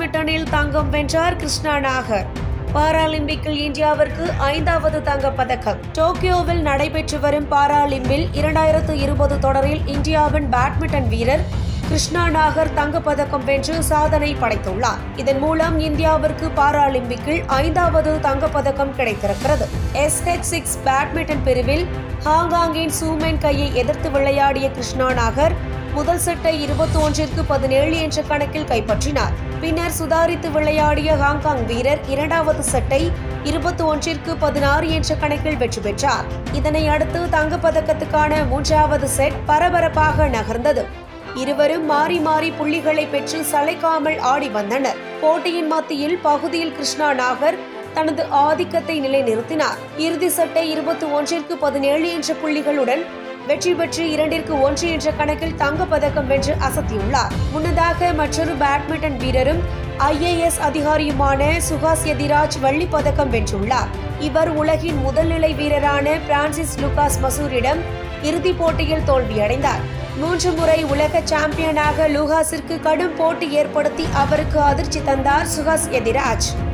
பேட்மிண்டனில் தங்கம் வென்றார் கிருஷ்ணா நாகர் பாராலிம்பிக்கில் இந்தியாவிற்கு ஐந்தாவது தங்கப் பதக்கம் டோக்கியோவில் நடைபெற்று வரும் பாராலிம்பில் இரண்டாயிரத்து இருபது தொடரில் இந்தியாவின் பேட்மிண்டன் வீரர் கிருஷ்ணா நாகர் தங்கப்பதக்கம் வென்று சாதனை படைத்துள்ளார் இதன் மூலம் இந்தியாவிற்கு பாராலிம்பிக்கில் ஐந்தாவது தங்கப்பதக்கம் கிடைத்திருக்கிறது எஸ்ஹெச் சிக்ஸ் பேட்மிண்டன் பிரிவில் ஹாங்காங்கின் சூமேன் கையை எதிர்த்து விளையாடிய கிருஷ்ணா நாகர் முதல் செட்டை இருபத்தி ஒன்றிற்கு பதினேழு என்ற கணக்கில் கைப்பற்றினார் பின்னர் சுதாரித்து விளையாடிய ஹாங்காங் வீரர் இரண்டாவது செட்டை இருபத்தி ஒன்றிற்கு பதினாறு என்ற கணக்கில் வெற்றி பெற்றார் இதனை அடுத்து தங்கப்பதக்கத்துக்கான மூன்றாவது செட் பரபரப்பாக நகர்ந்தது இருவரும் மாறி மாறி புள்ளிகளை பெற்று சளைக்காமல் ஆடி வந்தனர் போட்டியின் மத்தியில் பகுதியில் கிருஷ்ணா நாகர் தனது ஆதிக்கத்தை நிலைநிறுத்தினார் இறுதி சட்டை இருபத்தி ஒன்றிற்கு பதினேழு என்ற புள்ளிகளுடன் வெற்றி பெற்று இரண்டிற்கு ஒன்று என்ற கணக்கில் தங்கப் பதக்கம் வென்று அசத்தியுள்ளார் முன்னதாக மற்றொரு பேட்மிண்டன் வீரரும் ஐஏஎஸ் அதிகாரியுமான சுஹாஸ் எதிராஜ் வெள்ளிப் பதக்கம் வென்றுள்ளார் இவர் உலகின் முதல்நிலை வீரரான பிரான்சிஸ் லுகாஸ் மசூரிடம் இறுதிப் போட்டியில் தோல்வியடைந்தார் மூன்று முறை உலக சாம்பியனாக லூகாஸிற்கு கடும் போட்டி ஏற்படுத்தி அவருக்கு அதிர்ச்சி தந்தார் சுஹாஸ் எதிராஜ்